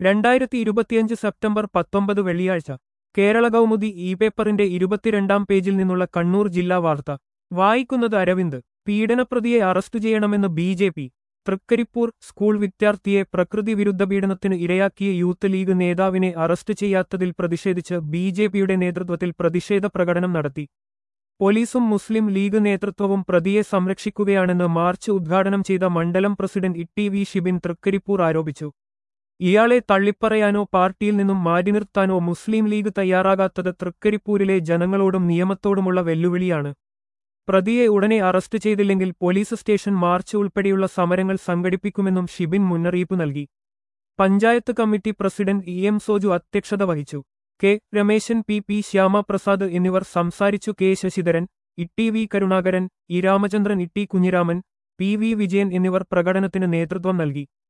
രണ്ടായിരത്തി ഇരുപത്തിയഞ്ച് സെപ്റ്റംബർ പത്തൊമ്പത് വെള്ളിയാഴ്ച കേരള കൗമുദി ഇ പേപ്പറിന്റെ ഇരുപത്തിരണ്ടാം പേജിൽ നിന്നുള്ള കണ്ണൂർ ജില്ലാ വാർത്ത വായിക്കുന്നത് അരവിന്ദ് പീഡനപ്രതിയെ അറസ്റ്റ് ചെയ്യണമെന്ന് B J P Trikaripur school വിദ്യാർത്ഥിയെ പ്രകൃതി വിരുദ്ധ പീഡനത്തിന് ഇരയാക്കിയ യൂത്ത് ലീഗ് നേതാവിനെ അറസ്റ്റ് ചെയ്യാത്തതിൽ പ്രതിഷേധിച്ച് ബി ജെ പിയുടെ നേതൃത്വത്തിൽ പ്രതിഷേധ പ്രകടനം നടത്തി പോലീസും മുസ്ലിം ലീഗ് നേതൃത്വവും പ്രതിയെ സംരക്ഷിക്കുകയാണെന്ന് മാർച്ച് ഉദ്ഘാടനം ചെയ്ത മണ്ഡലം president E V Shibin Trikaripur ആരോപിച്ചു ഇയാളെ തള്ളിപ്പറയാനോ പാർട്ടിയിൽ നിന്നും മാറ്റി നിർത്താനോ മുസ്ലിം ലീഗ് തയ്യാറാകാത്തത് തൃക്കരിപ്പൂരിലെ ജനങ്ങളോടും നിയമത്തോടുമുള്ള വെല്ലുവിളിയാണ് പ്രതിയെ ഉടനെ അറസ്റ്റ് ചെയ്തില്ലെങ്കിൽ പോലീസ് സ്റ്റേഷൻ മാർച്ച് ഉൾപ്പെടെയുള്ള സമരങ്ങൾ സംഘടിപ്പിക്കുമെന്നും ഷിബിൻ മുന്നറിയിപ്പ് നൽകി panchayat committee president E M Soju അധ്യക്ഷത വഹിച്ചു K Rameshan P P Shyamaprasad എന്നിവർ സംസാരിച്ചു K Sasidharan Itty V Karunakaran E Ramachandran Itty Kunhiraman P V Vijayan എന്നിവർ പ്രകടനത്തിന് നേതൃത്വം നൽകി